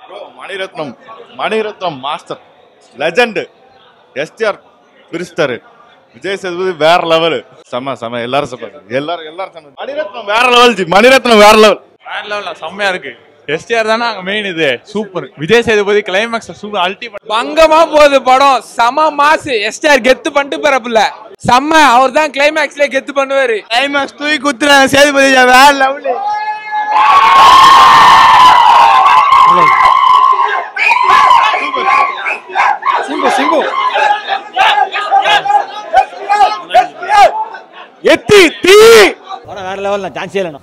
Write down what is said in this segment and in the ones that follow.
Mani Ratnam Maniratnam master legend STR பிரிஸ்டர் விஜய் சேதுபதி வேற level செம செம எல்லாரும் சொல்றாங்க எல்லாரும் எல்லாரும் செம மணிரத்னம் வேற லெவல் ஜி மணிரத்னம் வேற லெவல் வேற லெவல்ல செம்மையா இருக்கு எஸ்டிஆர் தானே அங்க மெயின் இது super Vijay Sethupathi climax super ultimate பங்கமா போகுது படம் செம மாசு எஸ்டிஆர் கெத்து பண்ணிட்டு போறப்புல செம்ம அவர் தான் கிளைமேக்ஸ்ல கெத்து பண்ணுவாரு கிளைமேக்ஸ் தூக்கி குத்துறாங்க சேதுபதி வேற லெவலு சிம்பு சிம்பு எத்தி தீ படம் வேற லெவல்ல சான்ஸே இல்லைண்ணா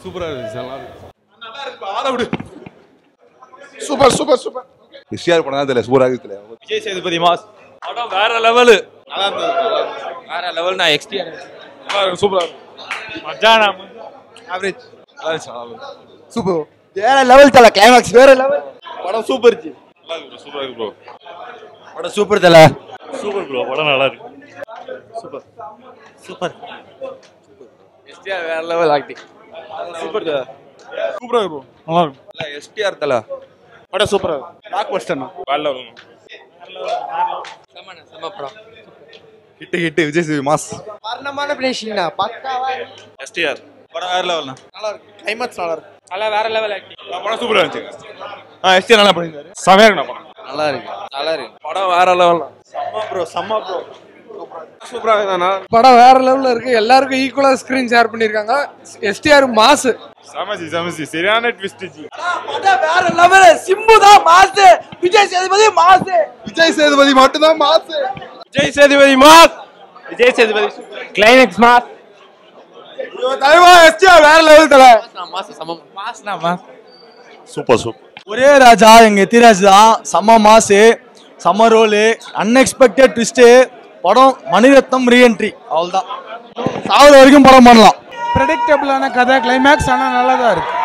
சூப்பர் சூப்பர் சூப்பர் எஸ்ஆர் படம் தான் தெரியல சூப்பராக தெரியல விஜய் சேதுபதி மாஸ் படம் வேற லெவலு வேற லெவல் நான் எக்ஸ்டிஆர் சூப்பரா மஜானா ஆவரேஜ் சூப்பர் வேற லெவல் தல கிளைமேக்ஸ் வேற லெவல் படம் சூப்பர் ஜி சூப்பரா இருக்கு ப்ரோ படம் சூப்பர் தல சூப்பர் ப்ரோ படம் நல்லா இருக்கு எஸ்டிஆர் வேற லெவல் ஆக்டிங் சூப்பர் சூப்பரா இருக்கு நல்லா இருக்கு எஸ்டிஆர் தல படம் சூப்பரா பிளாக் பஸ்டர் வேற லெவல் செம்ம செம்ம படம் hit hit Vijay Sethupathi mass வர்ணமான பிளேஷிங்னா பக்காவா எஸ்டிஆர் படம் வேற லெவல்னா நல்லா இருக்கு கிளைமேக்ஸ் நல்லா இருக்கு நல்லா வேற லெவல் ஆக்டிங் படம் சூப்பரா இருந்துச்சு ஆ எஸ்டிஆர் நல்லா பண்ணிருந்தாரு செமையா இருக்கு படம் நல்லா இருக்கு நல்லா இருக்கு படம் வேற லெவல்னா செம்ம ப்ரோ செம்ம ப்ரோ சூப்பரா இருக்குதானா படம் வேற லெவல்ல இருக்கு எல்லாருக்கும் ஈக்குவலா ஸ்கிரீன் ஷேர் பண்ணிருக்காங்க எஸ்டிஆர் மாசு சமஜி சமஜி சரியான ட்விஸ்ட் ஜி வேற லெவல் சிம்பு தான் மாசு விஜய் சேதுபதி மாசு விஜய் சேதுபதி மட்டும் தான் mass Vijay Sethupathi mass Vijay Sethupathi climax mass தலைவா எஸ்டிஆர் வேற லெவல் தல மாசு சமம் மாஸ்னா மாஸ் சூப்பர் சூப்பர் ஒரே ராஜா எங்க எத்திராஜ் தான் செம்ம மாசு செம்ம ரோலு அன்எக்ஸ்பெக்டட் ட்விஸ்ட்டு படம் மணிரத்னம் ரீஎன்ட்ரி அவ்வளோதான் சாகுற வரைக்கும் படம் பண்ணலாம் ப்ரெடிக்டபிளான கதை கிளைமேக்ஸ் ஆனால் நல்லா தான் இருக்கு